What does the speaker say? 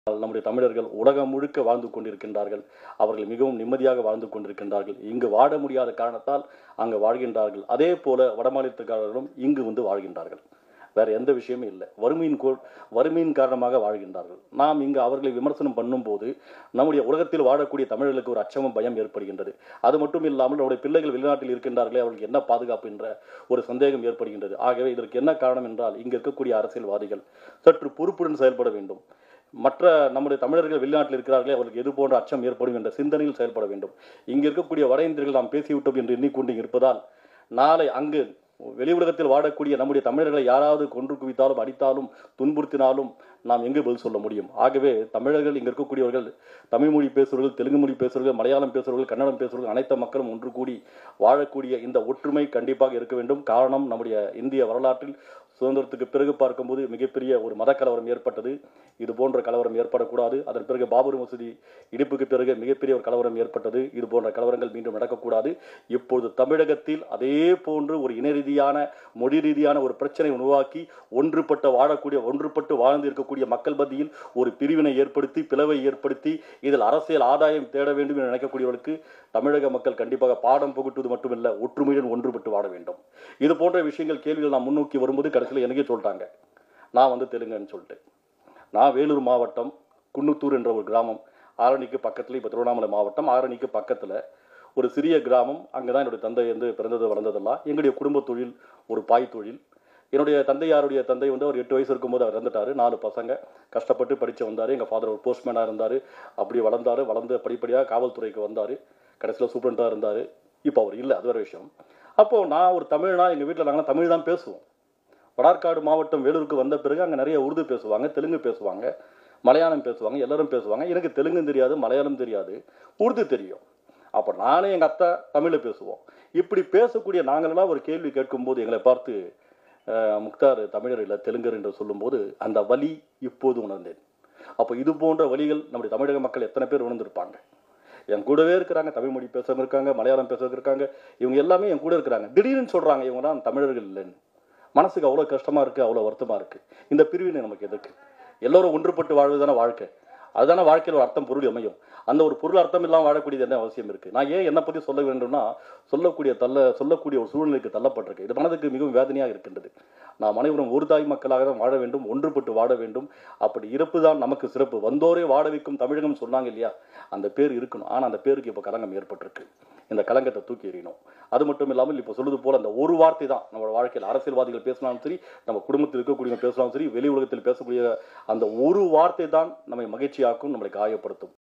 நம்முடைய தமிழர்கள் உலகம் முழுக்க வாழ்ந்து கொண்டிருக்கின்றார்கள் அவர்கள் மிகவும் நிம்மதியாக வாழ்ந்து கொண்டிருக்கின்றார்கள் இங்கு வாழ முடியாத காரணத்தால் அங்கு வாழ்கின்றார்கள் அதே போல வடமாநிலத்துக்காரர்களும் இங்கு வந்து வாழ்கின்றார்கள் வேற எந்த விஷயமும் இல்லை வறுமையின் கோ வறுமையின் காரணமாக வாழ்கின்றார்கள் நாம் இங்கு அவர்களை விமர்சனம் பண்ணும்போது நம்முடைய உலகத்தில் வாழக்கூடிய தமிழர்களுக்கு ஒரு அச்சமும் பயம் ஏற்படுகின்றது அது மட்டும் இல்லாமல் நம்முடைய பிள்ளைகள் வெளிநாட்டில் இருக்கின்றார்களே அவர்களுக்கு என்ன பாதுகாப்பு என்ற ஒரு சந்தேகம் ஏற்படுகின்றது ஆகவே இதற்கு என்ன காரணம் என்றால் இங்கு இருக்கக்கூடிய அரசியல்வாதிகள் சற்று பொறுப்புடன் செயல்பட வேண்டும் மற்ற நம்முடைய தமிழர்கள் வெளிநாட்டில் இருக்கிறார்களே அவர்களுக்கு எது போன்ற அச்சம் ஏற்படும் என்ற சிந்தனையில் செயல்பட வேண்டும் இங்கு இருக்கக்கூடிய வட இந்தியர்கள் நாம் பேசிவிட்டோம் என்று எண்ணிக்கொண்டு இருப்பதால் நாளை அங்கு வெளி உலகத்தில் வாழக்கூடிய நம்முடைய தமிழர்களை யாராவது கொன்று குவித்தாலும் அடித்தாலும் துன்புறுத்தினாலும் நாம் எங்கு பதில் சொல்ல முடியும் ஆகவே தமிழர்கள் இங்க இருக்கக்கூடியவர்கள் தமிழ் மொழி பேசுபவர்கள் தெலுங்கு மொழி பேசுபவர்கள் மலையாளம் பேசுபவர்கள் கன்னடம் பேசுபவர்கள் அனைத்து மக்களும் ஒன்று கூடி வாழக்கூடிய இந்த ஒற்றுமை கண்டிப்பாக இருக்க வேண்டும் காரணம் நம்முடைய இந்திய வரலாற்றில் சுதந்திரத்துக்கு பிறகு பார்க்கும்போது மிகப்பெரிய ஒரு மத கலவரம் ஏற்பட்டது இது போன்ற கலவரம் ஏற்படக்கூடாது அதன் பிறகு பாபர் மசூதி இடிப்புக்கு பிறகு மிகப்பெரிய ஒரு கலவரம் ஏற்பட்டது இது போன்ற கலவரங்கள் மீண்டும் நடக்கக்கூடாது இப்பொழுது தமிழகத்தில் அதே போன்று ஒரு இன ரீதியான மொழி ரீதியான ஒரு பிரச்சனை உருவாக்கி ஒன்றுபட்ட வாழக்கூடிய ஒன்றுபட்டு வாழ்ந்து இருக்கக்கூடிய மக்கள் மத்தியில் ஒரு பிரிவினை ஏற்படுத்தி பிளவை ஏற்படுத்தி இதில் அரசியல் ஆதாயம் தேட வேண்டும் என்று நினைக்கக்கூடியவர்களுக்கு தமிழக மக்கள் கண்டிப்பாக பாடம் புகட்டுவது மட்டுமல்ல ஒற்றுமையுடன் ஒன்றுபட்டு வாழ வேண்டும் இது போன்ற விஷயங்கள் கேள்விகள் நான் முன்னோக்கி வரும்போது கடைசியில் எனக்கே சொல்லிட்டாங்க நான் வந்து தெலுங்குன்னு சொல்லிட்டு நான் வேலூர் மாவட்டம் குன்னத்தூர் என்ற ஒரு கிராமம் ஆரணிக்கு பக்கத்தில் இப்போ திருவண்ணாமலை மாவட்டம் ஆரணிக்கு பக்கத்தில் ஒரு சிறிய கிராமம் அங்கே தான் என்னுடைய தந்தை வந்து பிறந்தது வளர்ந்ததெல்லாம் எங்களுடைய குடும்ப தொழில் ஒரு பாய் தொழில் என்னுடைய தந்தையாருடைய தந்தை வந்து ஒரு எட்டு வயசு இருக்கும்போது அவர் இறந்துட்டாரு நாலு பசங்க கஷ்டப்பட்டு படித்து வந்தார் எங்கள் ஃபாதர் ஒரு போஸ்ட்மேனாக இருந்தார் அப்படி வளர்ந்தார் வளர்ந்து படிப்படியாக காவல்துறைக்கு வந்தார் கடைசியில் சூப்பரண்டாக இருந்தார் இப்போ அவர் இல்லை அது வேறு விஷயம் அப்போது நான் ஒரு தமிழ்னா எங்கள் வீட்டில் நாங்களாம் தமிழ் தான் பேசுவோம் வடார்காடு மாவட்டம் வேலூருக்கு வந்த பிறகு அங்கே நிறைய உருது பேசுவாங்க தெலுங்கு பேசுவாங்க மலையாளம் பேசுவாங்க எல்லாரும் பேசுவாங்க எனக்கு தெலுங்கும் தெரியாது மலையாளம் தெரியாது உருது தெரியும் அப்போ நானே எங்கள் அத்தா தமிழில் பேசுவோம் இப்படி பேசக்கூடிய நாங்களெல்லாம் ஒரு கேள்வி கேட்கும்போது எங்களை பார்த்து அஹ், முக்தார் தமிழர் இல்லை தெலுங்கர் என்று சொல்லும்போது அந்த வலி இப்போது உணர்ந்தேன் அப்போ இது போன்ற வழிகள் நம்முடைய தமிழக மக்கள் எத்தனை பேர் உணர்ந்திருப்பாங்க என் கூடவே இருக்கிறாங்க தமிழ் மொழி பேசுறவங்க இருக்காங்க மலையாளம் பேசுறவங்க இருக்காங்க இவங்க எல்லாமே என் கூட இருக்கிறாங்க திடீர்னு சொல்றாங்க இவங்க தான் தமிழர்கள் இல்லைன்னு மனசுக்கு அவ்வளோ கஷ்டமா இருக்கு அவ்வளோ வருத்தமா இருக்கு இந்த பிரிவினை நமக்கு எதுக்கு எல்லோரும் ஒன்றுபட்டு வாழ்வதுதானே வாழ்க்கை அதுதானே வாழ்க்கையில் ஒரு அர்த்தம் பொருள் அமையும் அந்த ஒரு பொருள் அர்த்தம் இல்லாமல் வாழக்கூடியது என்ன அவசியம் இருக்கு நான் ஏன் என்னை பற்றி சொல்ல வேண்டும்னா சொல்லக்கூடிய தள்ள சொல்லக்கூடிய ஒரு சூழ்நிலைக்கு தள்ளப்பட்டிருக்கு இது மனதுக்கு மிகவும் வேதனையாக இருக்கின்றது நாம் அனைவரும் ஒரு தாய் மக்களாக தான் வாழ வேண்டும் ஒன்றுபட்டு வாழ வேண்டும் அப்படி இருப்பு தான் நமக்கு சிறப்பு வந்தோரே வாழ வைக்கும் தமிழகம் சொன்னாங்க இல்லையா அந்த பேர் இருக்கணும் ஆனால் அந்த பேருக்கு இப்போ கலங்கம் ஏற்பட்டிருக்கு இந்த கலங்கத்தை தூக்கி எறியணும் அது மட்டும் இல்லாமல் இப்போ சொல்லுது போல அந்த ஒரு வார்த்தை தான் நம்ம வாழ்க்கையில் அரசியல்வாதிகள் பேசினாலும் சரி நம்ம குடும்பத்தில் இருக்கக்கூடியவங்க பேசினாலும் சரி வெளி உலகத்தில் பேசக்கூடிய அந்த ஒரு வார்த்தை தான் நம்மை மகிழ்ச்சியாக்கும் நம்மளை காயப்படுத்தும்